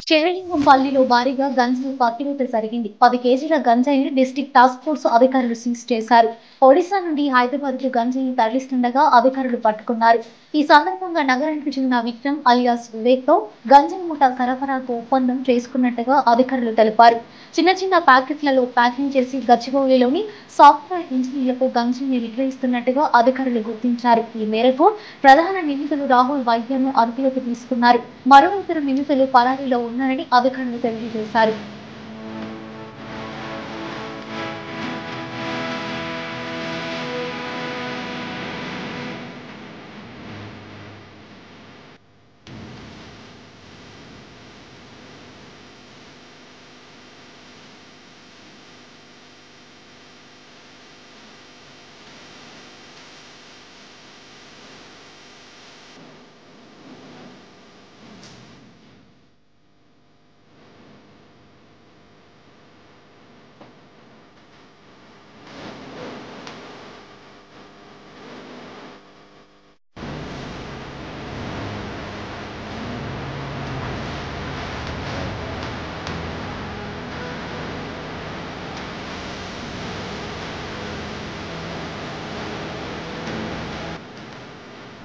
శేరిలింగంపల్లిలో భారీగా గంజాయి పట్టుబడి జరిగింది పది కేజీల గంజాయిని డిస్ట్రిక్ట్ టాస్క్ ఫోర్స్ అధికారులు సీజ్ చేశారు ఒడిశా నుండి హైదరాబాద్ కు గంజాయిని తరలిస్తుండగా అధికారులు పట్టుకున్నారు ఈ సందర్భంగా నగరానికి చెందిన విక్రమ్ అలియాస్ వివేక్ తో గంజాయి ముఠా సరఫరాకు ఒప్పందం చేసుకున్నట్టుగా అధికారులు తెలిపారు చిన్న చిన్న ప్యాకెట్లలో ప్యాకింగ్ చేసి గచ్చిబౌలిలోని సాఫ్ట్వేర్ ఇంజనీర్లకు గంజాయిని విక్రయిస్తున్నట్టుగా అధికారులు గుర్తించారు ఈ మేరకు ప్రధాన నిందితులు రాహుల్ వైద్యను అదుపులోకి తీసుకున్నారు మరో ఇద్దరు నిందితులు పరారీలో ఉన్నారని అధికారులు తెలియజేశారు